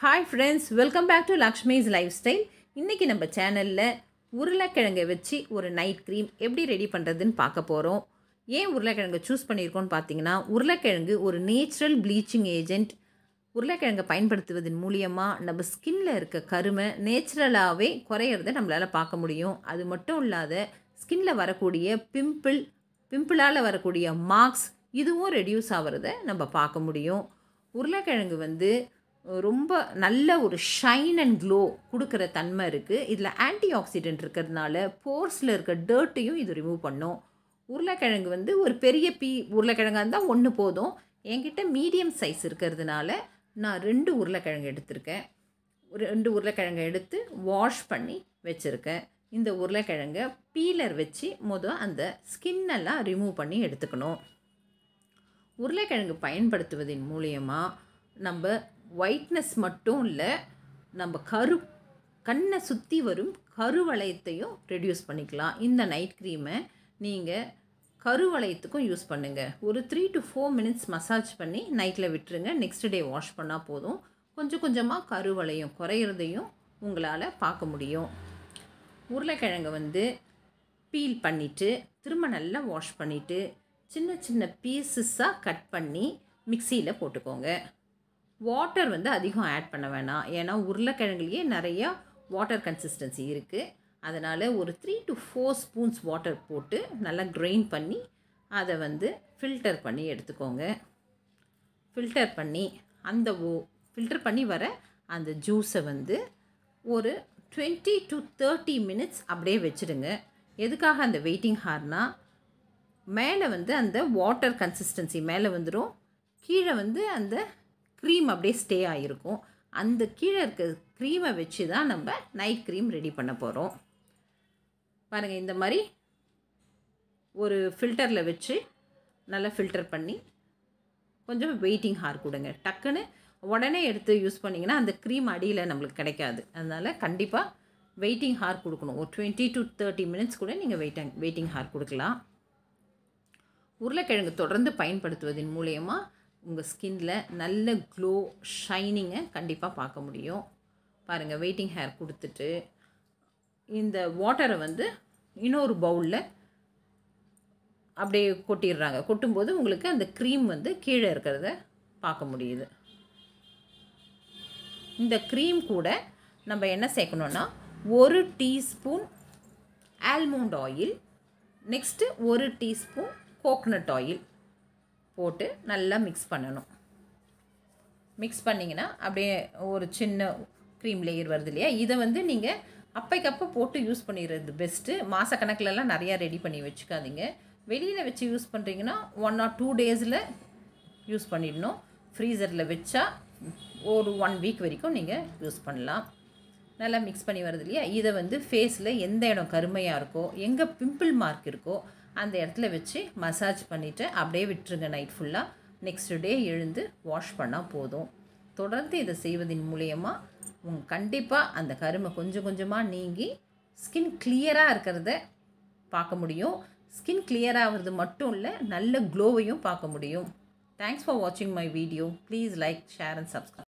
hi friends welcome back to Lakshmi's lifestyle இன்றைக்கி நம்ம சேனலில் உருளைக்கிழங்கை வச்சு ஒரு நைட் க்ரீம் எப்படி ரெடி பண்ணுறதுன்னு பார்க்க போகிறோம் ஏன் உருளைக்கிழங்கை சூஸ் பண்ணியிருக்கோன்னு பார்த்தீங்கன்னா உருளைக்கிழங்கு ஒரு நேச்சுரல் ப்ளீச்சிங் ஏஜென்ட் உருளைக்கிழங்கை பயன்படுத்துவதன் மூலியமாக நம்ம ஸ்கின்ல இருக்க கருமை நேச்சுரலாகவே குறையிறத நம்மளால் பார்க்க முடியும் அது மட்டும் இல்லாத ஸ்கின்ல வரக்கூடிய பிம்பிள் பிம்பிளால் வரக்கூடிய மார்க்ஸ் இதுவும் ரெடியூஸ் ஆகிறத நம்ம பார்க்க முடியும் உருளைக்கிழங்கு வந்து ரொம்ப நல்ல ஒரு ஷைன் அண்ட் க்ளோ கொடுக்குற தன்மை இருக்குது இதில் ஆன்டி ஆக்சிடென்ட் இருக்கிறதுனால போர்ஸில் இருக்க டர்ட்டையும் இது ரிமூவ் பண்ணும் உருளைக்கிழங்கு வந்து ஒரு பெரிய பீ உருளைக்கிழங்காக இருந்தால் ஒன்று போதும் என்கிட்ட மீடியம் சைஸ் இருக்கிறதுனால நான் ரெண்டு உருளைக்கிழங்கு எடுத்திருக்கேன் ஒரு ரெண்டு உருளைக்கிழங்கை எடுத்து வாஷ் பண்ணி வச்சுருக்கேன் இந்த உருளைக்கிழங்கை பீலர் வச்சு மொதல் அந்த ஸ்கின்னெல்லாம் ரிமூவ் பண்ணி எடுத்துக்கணும் உருளைக்கிழங்கு பயன்படுத்துவதன் மூலியமாக நம்ம ஒயிட்னஸ் மட்டும் இல்லை நம்ம கரு கண்ணை சுற்றி வரும் கருவளையத்தையும் ரெடியூஸ் பண்ணிக்கலாம் இந்த நைட் க்ரீமை நீங்கள் கருவளையத்துக்கும் யூஸ் பண்ணுங்கள் ஒரு three to four minutes massage பண்ணி நைட்டில் விட்டுருங்க நெக்ஸ்ட் டே வாஷ் பண்ணால் போதும் கொஞ்சம் கொஞ்சமாக கருவளையம் குறையிறதையும் உங்களால் பார்க்க முடியும் உருளைக்கிழங்கை வந்து பீல் பண்ணிவிட்டு திரும்ப நல்லா வாஷ் பண்ணிவிட்டு சின்ன சின்ன பீசஸாக கட் பண்ணி மிக்சியில் போட்டுக்கோங்க வாட்டர் வந்து அதிகம் ஆட் பண்ண வேணாம் ஏன்னா உருளைக்கிழங்குலேயே நிறையா வாட்டர் கன்சிஸ்டன்சி இருக்குது அதனால் ஒரு three to four spoons water போட்டு நல்லா க்ரைண்ட் பண்ணி அதை வந்து ஃபில்டர் பண்ணி எடுத்துக்கோங்க ஃபில்டர் பண்ணி அந்த ஓ ஃபில்டர் பண்ணி வர அந்த ஜூஸை வந்து ஒரு டுவெண்ட்டி டு தேர்ட்டி மினிட்ஸ் அப்படியே வச்சுடுங்க எதுக்காக அந்த வெயிட்டிங் ஹார்னா மேலே வந்து அந்த வாட்டர் கன்சிஸ்டன்சி மேலே வந்துடும் கீழே வந்து அந்த க்ரீம் அப்படியே ஸ்டே ஆகிருக்கும் அந்த கீழே இருக்க க்ரீமை வச்சு தான் நம்ம நைட் க்ரீம் ரெடி பண்ண போகிறோம் பாருங்கள் இந்த மாதிரி ஒரு ஃபில்டரில் வச்சு நல்லா ஃபில்டர் பண்ணி கொஞ்சம் வெயிட்டிங் ஹார் கொடுங்க டக்குன்னு உடனே எடுத்து யூஸ் பண்ணிங்கன்னா அந்த க்ரீம் அடியில் நம்மளுக்கு கிடைக்காது அதனால் கண்டிப்பாக வெயிட்டிங் ஹார் கொடுக்கணும் ஒரு டுவெண்ட்டி டு தேர்ட்டி மினிட்ஸ் கூட நீங்கள் வெயிட்டிங் வெயிட்டிங் ஹார் கொடுக்கலாம் உருளைக்கிழங்கு தொடர்ந்து பயன்படுத்துவதன் மூலயமா உங்கள் ஸ்கின்ல நல்ல க்ளோ ஷைனிங்கை கண்டிப்பாக பார்க்க முடியும் பாருங்கள் வெயிட்டிங் ஹேர் கொடுத்துட்டு இந்த வாட்டரை வந்து இன்னொரு பவுலில் அப்படியே கொட்டிடுறாங்க கொட்டும்போது உங்களுக்கு அந்த க்ரீம் வந்து கீழே இருக்கிறத பார்க்க முடியுது இந்த க்ரீம் கூட நம்ம என்ன சேர்க்கணுன்னா ஒரு டீஸ்பூன் ஆல்மோண்ட் ஆயில் நெக்ஸ்ட்டு ஒரு டீஸ்பூன் கோக்னட் ஆயில் போட்டு நல்லா மிக்ஸ் பண்ணணும் மிக்ஸ் பண்ணிங்கன்னா அப்படியே ஒரு சின்ன க்ரீம் லேயர் வருது இல்லையா இதை வந்து நீங்கள் அப்பைக்கப்போ போட்டு யூஸ் பண்ணிடுறது பெஸ்ட்டு மாதக்கணக்கிலலாம் நிறையா ரெடி பண்ணி வச்சுக்காதீங்க வெளியில் வச்சு யூஸ் பண்ணுறீங்கன்னா ஒன் ஆர் டூ டேஸில் யூஸ் பண்ணிடணும் ஃப்ரீசரில் வச்சா ஒரு ஒன் வீக் வரைக்கும் நீங்கள் யூஸ் பண்ணலாம் நல்லா மிக்ஸ் பண்ணி வருது இல்லையா இதை வந்து ஃபேஸில் எந்த இடம் கருமையாக இருக்கோ எங்கே பிம்பிள் மார்க் இருக்கோ அந்த இடத்துல வச்சு மசாஜ் பண்ணிவிட்டு அப்படியே விட்டுருங்க நைட் ஃபுல்லாக நெக்ஸ்ட் டே எழுந்து வாஷ் பண்ணால் போதும் தொடர்ந்து இதை செய்வதன் மூலயமா உங்க கண்டிப்பாக அந்த கருமை கொஞ்சம் கொஞ்சமாக நீங்கி ஸ்கின் கிளியராக இருக்கிறத பார்க்க முடியும் ஸ்கின் கிளியர் ஆகிறது மட்டும் இல்லை நல்ல க்ளோவையும் பார்க்க முடியும் தேங்க்ஸ் ஃபார் வாட்சிங் my video please like share and subscribe